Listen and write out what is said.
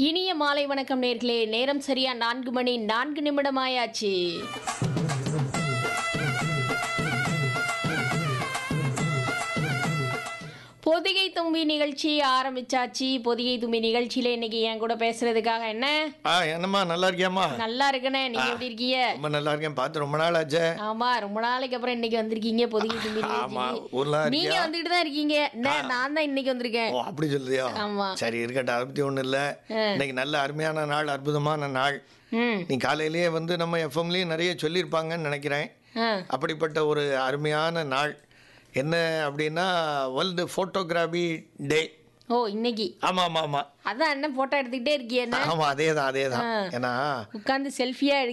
இனிய மாலை வணக்கம் நேர்களே நேரம் சரியா நான்கு மணி நான்கு நிமிடமாயாச்சு பொதிகை தும்பி நிகழ்ச்சி ஆரம்பிச்சாச்சு பொதிகை தும்பி நிகழ்ச்சியில இன்னைக்கு என் கூட பேசுறதுக்காக என்ன ஆ என்னம்மா நல்லா இருக்கியாம்மா நல்லா இருக்கனே நீங்க எப்படி இருக்கீங்க ரொம்ப நல்லா இருக்கேன் பார்த்து ரொம்ப நாள் ஆச்சே ஆமா ரொம்ப நாளைக்கு அப்புறம் இன்னைக்கு வந்திருக்கீங்க பொதிகை தும்பி ஆமா நிகழ்ச்சிக்கு ஊர்லாம் நீங்க இருக்கியா வந்துட்டு தான் இருக்கீங்க என்ன நான் தான் இன்னைக்கு வந்திருக்கேன் ஓ அப்படி சொல்றியா ஆமா சரி இருக்கட்டும் அதை பற்றி ஒன்றும் இல்லை இன்னைக்கு நல்ல அருமையான நாள் அற்புதமான நாள் ம் நீ காலையிலேயே வந்து நம்ம எஃப்எம்லேயும் நிறைய சொல்லியிருப்பாங்கன்னு நினைக்கிறேன் ஆ அப்படிப்பட்ட ஒரு அருமையான நாள் என்ன அப்படின்னா வேர்ல்டு ஃபோட்டோகிராஃபி டே ஓ இன்னைக்கு ஆமாம் ஆமாம் ஆமாம் அதான் என்ன போட்டோ எடுத்துக்கிட்டே இருக்கியே என்ன ஆமாம் அதே தான் அதே தான் ஆ. ஏன்னா உட்காந்து செல்ஃபியா